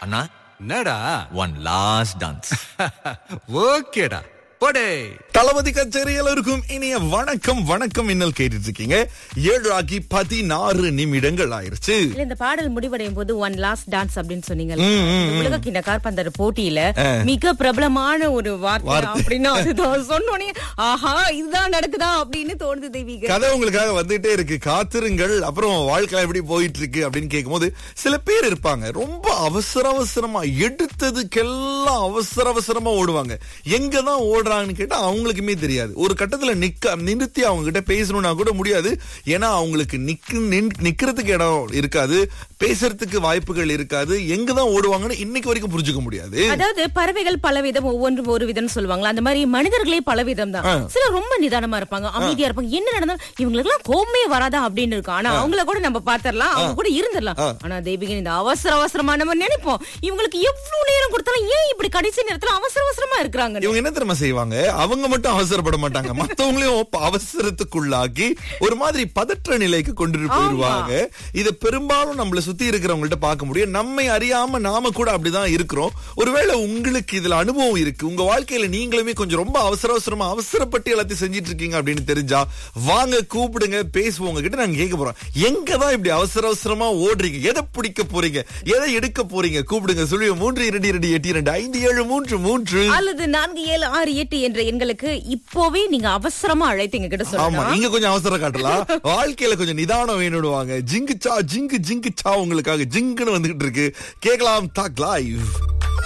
அண்ணா என்னடா one last dance ஓகேடா போடே தளபதி கச்சேரியில் இருக்கும் இனிய வணக்கம் வணக்கம் இன்னல் கேட்டுட்டு இருக்கீங்க ஏழு ஆகி பதினாறு நிமிடங்கள் ஆயிருச்சு இல்ல இந்த பாடல் முடிவடையும் போது ஒன் லாஸ்ட் டான்ஸ் அப்படின்னு சொன்னீங்கல்ல இந்த உலக கிண்ண கார்பந்தர் போட்டியில மிக பிரபலமான ஒரு வார்த்தை வார்த்தை. அப்படின்னா அதுதான் சொன்னோனே ஆஹா இதுதான் நடக்குதா அப்படின்னு தோணுது தெய்வீக கதை உங்களுக்காக வந்துட்டே இருக்கு காத்திருங்கள் அப்புறம் வாழ்க்கை எப்படி போயிட்டு இருக்கு அப்படின்னு கேட்கும்போது சில பேர் இருப்பாங்க ரொம்ப அவசர அவசரமா எடுத்ததுக்கெல்லாம் அவசர அவசரமா ஓடுவாங்க எங்க தான் ஓடுறாங்கன்னு கேட்டா அவங்களுக்குமே தெரியாது ஒரு கட்டத்துல நிக்க நிறுத்தி அவங்க கிட்ட பேசணும்னா கூட முடியாது ஏன்னா அவங்களுக்கு நிக்க நின்- நிக்கிறதுக்கு இடம் இருக்காது பேசுறதுக்கு வாய்ப்புகள் இருக்காது எங்க தான் ஓடுவாங்கன்னு இன்னைக்கு வரைக்கும் புரிஞ்சுக்க முடியாது அதாவது பறவைகள் பலவிதம் ஒவ்வொன்றும் ஒரு விதம் சொல்லுவாங்களா அந்த மாதிரி மனிதர்களே பலவிதம் தான் சிலர் ரொம்ப நிதானமா இருப்பாங்க அமைதியா இருப்பாங்க என்ன நடந்தாலும் இவங்களுக்கு எல்லாம் கோமே வராதா அப்படின்னு இருக்கும் ஆனா அவங்கள கூட நம்ம பாத்திரலாம் அவங்க கூட இருந்துடலாம் ஆனா தெய்வீகன் இந்த அவசர அவசரமா நம்ம நினைப்போம் இவங்களுக்கு எவ்வளவு நேரம் கொடுத்தாலும் ஏன் இப்படி கடைசி நேரத்துல அவசர அவசரமா இருக்கிறாங்க இவங்க என்ன தெரியுமா செய்வாங்க அவங்க மட்டும் அவசரப்பட மாட்டாங்க மத்தவங்களையும் ப- அவசரத்துக்குள்ளாக்கி ஒரு மாதிரி பதற்ற நிலைக்கு கொண்டுட்டு போயிருவாங்க இத பெரும்பாலும் நம்மள சுத்தி இருக்கிறவங்கள்ட்ட பார்க்க முடியும் நம்மை அறியாம நாம கூட அப்படிதான் இருக்கிறோம் ஒருவேளை உங்களுக்கு இதுல அனுபவம் இருக்கு உங்க வாழ்க்கையில நீங்களுமே கொஞ்சம் ரொம்ப அவசர அவசரமா அவசரப்பட்டு எல்லாத்தையும் செஞ்சிட்டு இருக்கீங்க அப்படின்னு தெரிஞ்சா வாங்க கூப்பிடுங்க பேசுவோம் உங்ககிட்ட நாங்க கேட்க போறோம் எங்க தான் இப்படி அவசர அவசரமா ஓடுறீங்க எதை பிடிக்க போறீங்க எதை எடுக்க போறீங்க கூப்பிடுங்க சொல்லி மூன்று இரண்டு இரண்டு எட்டு இரண்டு ஐந்து ஏழு மூன்று மூன்று அல்லது நான்கு ஏழு ஆறு எட்டு என்ற எண்களுக்கு இப்போவே நீங்க அவசரமா அழைத்து எங்க கிட்ட ஆமா சொல்லலாம் நீங்க கொஞ்சம் அவசரம் காட்டலாம் வாழ்க்கையில கொஞ்சம் நிதானம் வேணுடுவாங்க ஜிங்கு சா ஜிங்கு ஜிங்கு சா உங்களுக்காக ஜிங்குன்னு வந்துகிட்டு இருக்கு கேக்கலாம் தாக் லைவ்